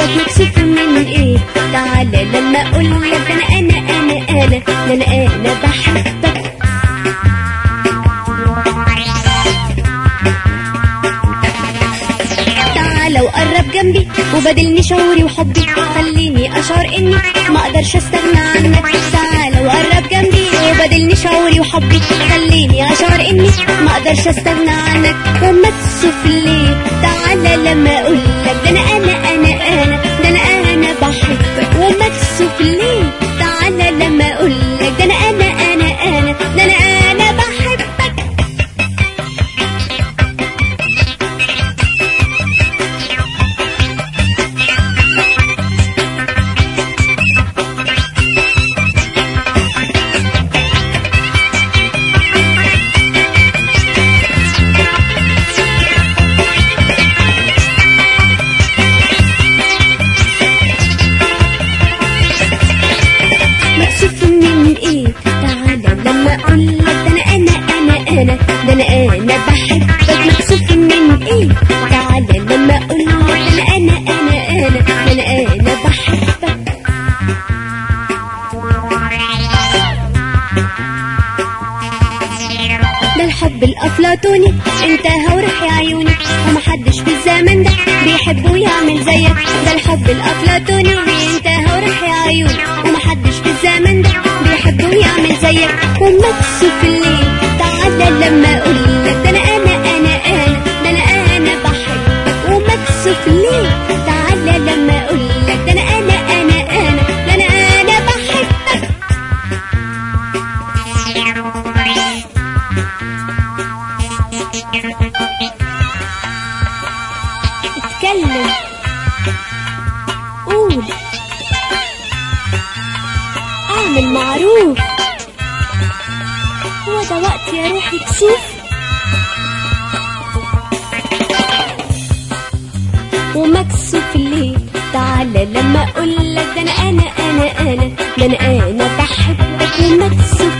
مكسوف من ايه تعالى لما اقول لك ده انا انا انا انا ده انا انا بحبك تعالى وقرب جنبي وبدلني شعوري وحبي خليني اشعر اني ما اقدرش استغنى عنك تعالى وقرب جنبي وبدلني شعوري وحبي خليني اشعر اني ما اقدرش استغنى عنك ومكسوف ليه تعالى لما اقول لك ده انا انا انا انا ده انا انا بحبك ومكسوف ليه تعالى لما اقول لك ده انا انا انا انا ده انا انا بحبك مكسوف من ايه تعالى لما اقول لك ده انا انا انا انا ده انا انا بحبك مكسوف من ايه تعالى لما اقول لك ده انا انا انا انا ده انا انا بحبك ده الحب الافلاطوني انتهى وراح يا عيوني ومحدش في الزمن ده بيحب ويعمل زيك ده الحب الافلاطوني انتهى وراح يا عيوني ومحدش في الزمن ده بيحب ويعمل زيك ومكسوف ليه تعالى لما اقول لك ده انا انا انا انا ده انا انا بحبك ومكسوف ليه تعالى لما اقول لك ده انا انا انا انا ده انا انا بحبك اتكلم قول اعمل معروف هو ده وقت يا روحي تشوف ومكسوف ليه تعالى لما اقول لك ده انا انا انا انا ده انا انا بحبك ومكسوف